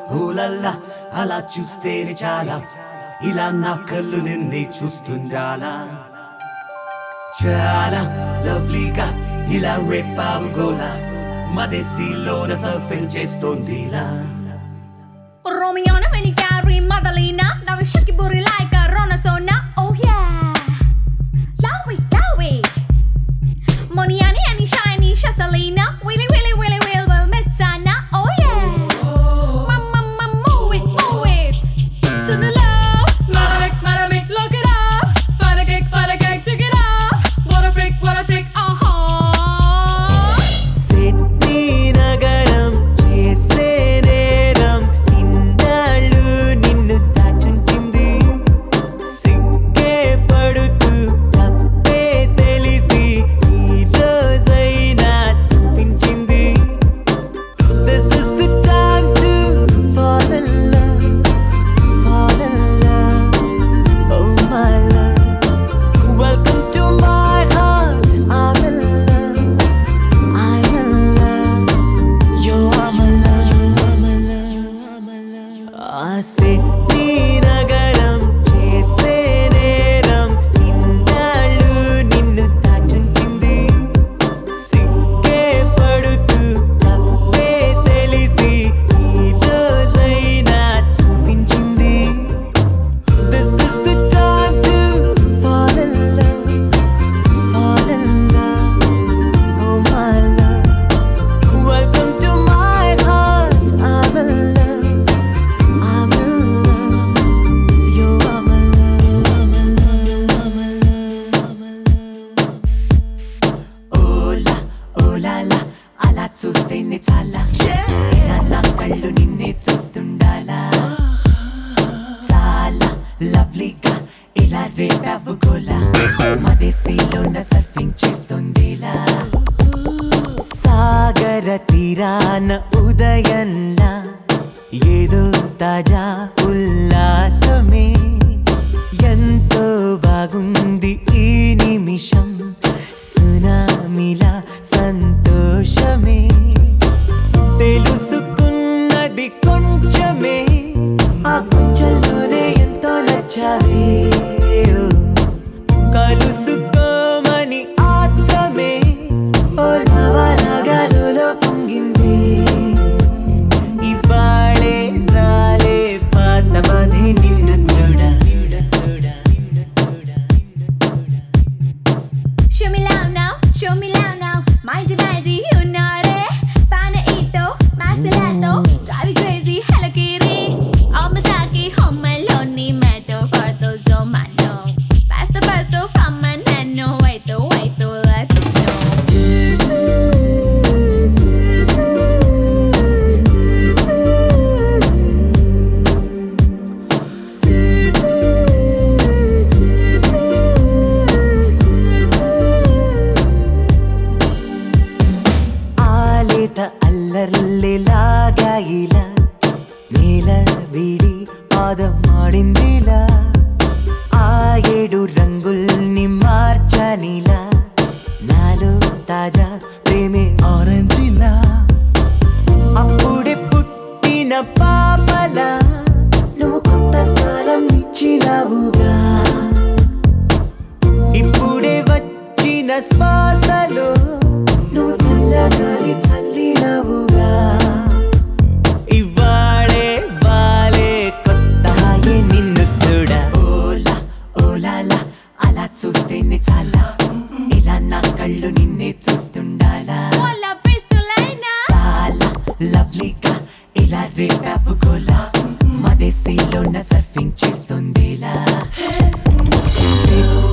ఊలల్లా అలా చూస్తేనే చాలా ఇలా నా కళ్ళు నిన్నే చూస్తుండాలా చాలా లవ్లీగా ఇలా రేపావు గోలా మదేశీలోన సర్ఫింగ్ చేస్తోందిలా Romeo na many carry Madalena Now we shake your booty like a Ronasona Oh yeah Love it, love it Moniani and shiny Shasalina Willy willy willy will will Metsana Oh yeah Mama mama move it, move it Sunula Madamik, Madamik, look it up Fight a kick, fight a kick, check it up What a freak, what a freak, uh-huh Sydney నగరం చేసే నేరం ఇన్నాళ్ళు నిన్ను దాచుంచింది సిగ్గే పడుతూ తప్పే తెలిసి ఈ రోజైనా చూపించింది This is the time to fall in love, fall in love, oh my love. Welcome to my heart, I'm in love. I'm in love. You are my love. I'm in love. I'm in love. ఆ Sydney నగరం చేసే నేరం ఇన్నాళ్ళు నిన్ను దాచుంచింది సిగ్గే పడుతూ తప్పే తెలిసి ఈ రోజైనా చూపించింది This is the time to fall in love, fall in love. Oh my love, welcome to my heart. I'm in love, I'm in love. You are my love, I'm in love, I'm in love, I'm in love. ఓలా ఓలాలా అలా చూస్తేనే చాలా ఇలా నా కళ్ళు నిన్నే చూస్తుండాలా చాలా లవ్లీగా ఇలా రేపావు గోలా మదేశీలోన సర్ఫింగ్ చేస్తుందిలా సాగర తీరాన ఉదయంలా ఏదో తాజా ఉల్లాసమే ఎంతో బాగుంది ఈ నిమిషం సునామిలా సంతోషమే తెలుసుకున్నది కొంచెమే ఆ కొంచెంలోనే ఎంతో నచ్చావే ఓ. కలుసుకోమని ఆత్రమే ఓ లవలగలులో పొంగింది ఇవాళే రాలే పాత బాధే నిన్ను చూడ Show me love now, show me love now. Mind your body, you know it. Panaito, Masalato, drive you crazy, Hello Kitty. Oh, Masaki, home alone, metal for those oh my no. Pasto, pasto, from my nano, wait, to wait, to let you ఆలేత అల్లర్లేలాగా ఇలా నేల విడి పాదం ఆడిందిలా ఆ ఏడు రంగుల్ని మార్చనిలా నాలో తాజా ప్రేమే ఆరెంజిలా అప్పుడే పుట్టిన పాపలా నువ్వు కొత్త కాలం ఇచ్చినావుగా ఇప్పుడే వచ్చిన శ్వాసలో నువ్వు చల్లగాలి చల్లినవుగా ఇవాళే వాలే కొత్త హాయే నిన్ను చూడ ఓలా ఓలాలా అలా చూస్తేనే చాలా ఇలా నా కళ్ళు నిన్నే చూస్తుండాలా Hola, pistolina. చాలా లవ్లీగా ఇలా రేపావు గోలా మదేశీలోన సర్ఫింగ్ చేస్తుందిలా సిడ్నీ